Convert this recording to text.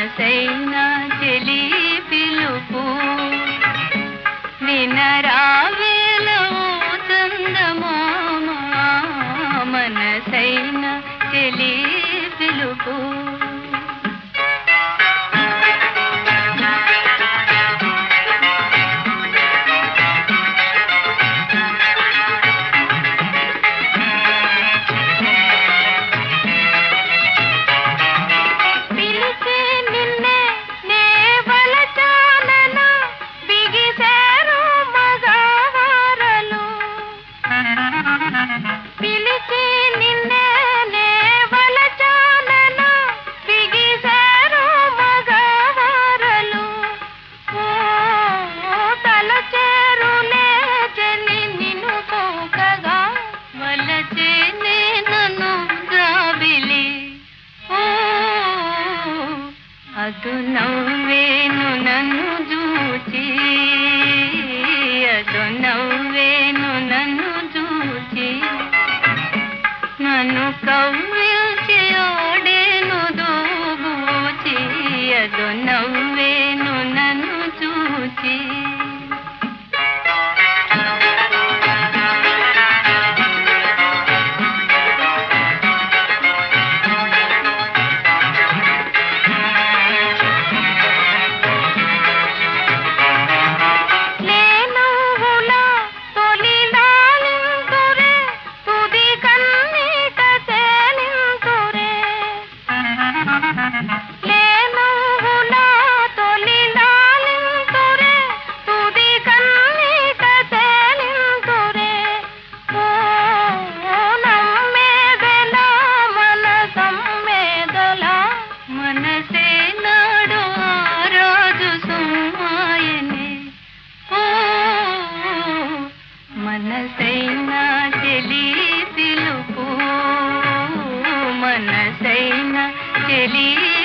మనసైన చెలి పిలుపు వినరావేలవు చందమామ మనసైన చెలి పిలుపు పిలిచి నిన్నే నే వలచానన బిగిసారు మగవారలు పిలిచి నిన్నే నే వలచానన బిగిసారు మగవారలు ఓ తలచేరులే జని నిన్ను పోకగా వలచే నన్ను జాబిలి ఓ అదు నవ్వేను నన్ను చూచి అదు నవ్వేను నన్ను చూచి నన్ను కవ్విల్చి ఓడేను దూబూచి అదు నవ్వేను నన్ను చూచి నేనువుల తొలిలాలింతురే తుది కన్నీట తేలింతురే నేనువుల తొలిలాలింతురే తుది కన్నీట తేలింతురే ఓ నమ్మేదెల మన సమ్మేదల మనసే నాడు ఆ రోజు సుమాయనే ఓ మనసైన చెలి పిలుపు మనసైన చెలి